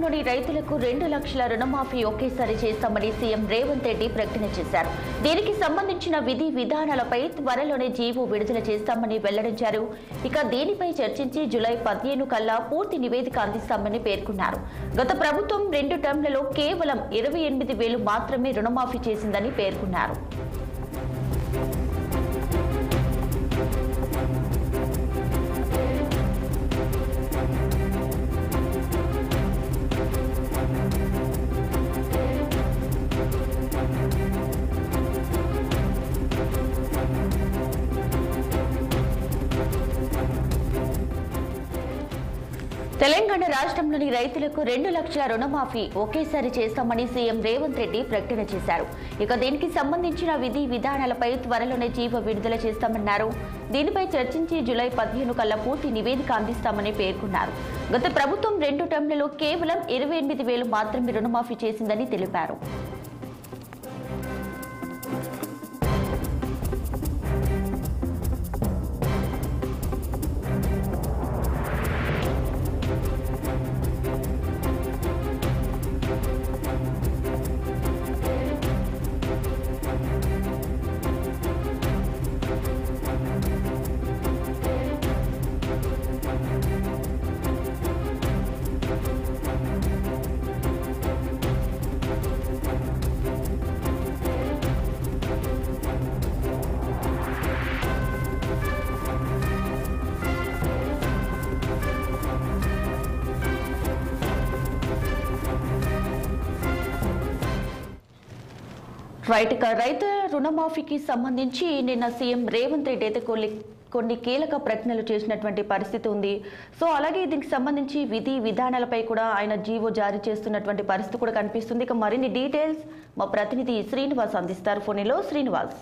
రాష్ట్రంలోని రైతులకు రెండు లక్షల రుణమాఫీ ఒకేసారి చేస్తామని సీఎం రేవంత్ రెడ్డి ప్రకటన చేశారు దీనికి సంబంధించిన విధి విధానాలపై త్వరలోనే జీవో విడుదల చేస్తామని వెల్లడించారు ఇక దీనిపై చర్చించి జులై పదిహేను కల్లా పూర్తి నివేదిక అందిస్తామని పేర్కొన్నారు గత ప్రభుత్వం రెండు టర్మ్లలో కేవలం ఇరవై ఎనిమిది వేలు మాత్రమే రుణమాఫీ చేసిందని పేర్కొన్నారు తెలంగాణ రాష్ట్రంలోని రైతులకు రెండు లక్షల రుణమాఫీ ఒకేసారి చేస్తామని సీఎం రేవంత్ రెడ్డి ప్రకటన చేశారు ఇక దీనికి సంబంధించిన విధి విధానాలపై త్వరలోనే జీవో విడుదల చేస్తామన్నారు దీనిపై చర్చించి జులై పదిహేను కల్లా పూర్తి నివేదిక అందిస్తామని పేర్కొన్నారు గత ప్రభుత్వం రెండు టర్మ్లలో కేవలం ఇరవై ఎనిమిది వేలు మాత్రమే రుణమాఫీ చేసిందని తెలిపారు రైట్ ఇక రైతు రుణమాఫీకి సంబంధించి నిన్న సీఎం రేవంత్ రెడ్డి అయితే కొన్ని కొన్ని కీలక ప్రకటనలు చేసినటువంటి పరిస్థితి ఉంది సో అలాగే దీనికి సంబంధించి విధి విధానాలపై కూడా ఆయన జీవో జారీ చేస్తున్నటువంటి పరిస్థితి కూడా కనిపిస్తుంది ఇక మరిన్ని డీటెయిల్స్ మా ప్రతినిధి శ్రీనివాస్ అందిస్తారు ఫోన్లో శ్రీనివాస్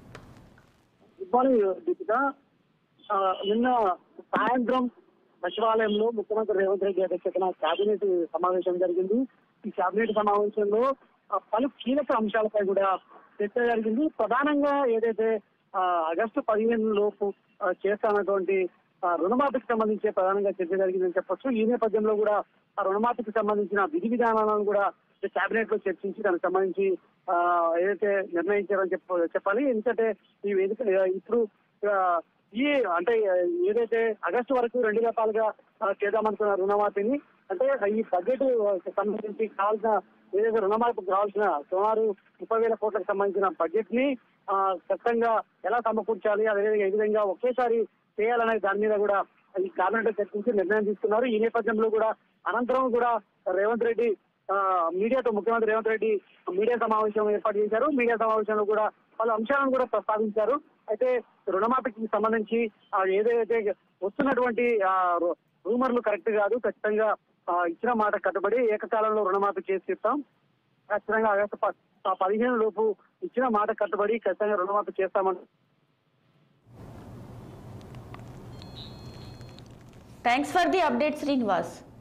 గుడ్ మార్నింగ్ దీపిక ఆ, నిన్న సాయంత్రం సచివాలయంలో ముఖ్యమంత్రి రేవంత్ రెడ్డి అధ్యక్షతన కేబినెట్ సమావేశం జరిగింది ఈ కేబినెట్ సమావేశంలో ఆ, పలు కీలక అంశాలపై కూడా చర్చ జరిగింది ప్రధానంగా ఏదైతే ఆ, ఆగస్టు పదిహేను లోపు ఆ, చేస్తానటువంటి ఆ, రుణమాఫీకి సంబంధించి ప్రధానంగా చర్చ జరిగిందని చెప్పొచ్చు ఈ నేపథ్యంలో కూడా ఆ రుణమాఫీకి సంబంధించిన విధి విధానాలను కూడా కేబినెట్ లో చర్చించి దానికి సంబంధించి ఆ, ఏదైతే నిర్ణయించారని చెప్ప చెప్పాలి ఎందుకంటే ఈ వేదిక ఇప్పుడు ఆ, ఈ అంటే ఏదైతే ఆగస్టు వరకు రెండు రకాలుగా ఆ, చేద్దామనుకున్న రుణమాఫీని అంటే ఈ బడ్జెట్ సంబంధించి కావాల్సిన ఏదైతే రుణమాఫీకి కావాల్సిన సుమారు ముప్పై వేల కోట్లకు సంబంధించిన బడ్జెట్ ని ఆ, ఖచ్చితంగా ఎలా సమకూర్చాలి అదేవిధంగా ఏ విధంగా ఒకేసారి చేయాలనే దాని మీద కూడా ఈ కేబినెట్ లో చర్చించి నిర్ణయం తీసుకున్నారు ఈ నేపథ్యంలో కూడా అనంతరం కూడా రేవంత్ రెడ్డి ఆ, మీడియాతో ముఖ్యమంత్రి రేవంత్ రెడ్డి మీడియా సమావేశం ఏర్పాటు చేశారు మీడియా సమావేశంలో కూడా పలు అంశాలను కూడా ప్రస్తావించారు అయితే రుణమాఫీకి సంబంధించి ఆ, ఏదైతే వస్తున్నటువంటి ఆ, రు- రూమర్లు కరెక్ట్ కాదు ఖచ్చితంగా ఆ, ఇచ్చిన మాట కట్టుబడి ఏకకాలంలో రుణమాఫీ చేసి ఇస్తాం ఖచ్చితంగా ఆగస్టు ప- ఆ, పదిహేను లోపు ఇచ్చిన మాట కట్టుబడి ఖచ్చితంగా రుణమాఫీ చేస్తామని thanks for the update Srinivas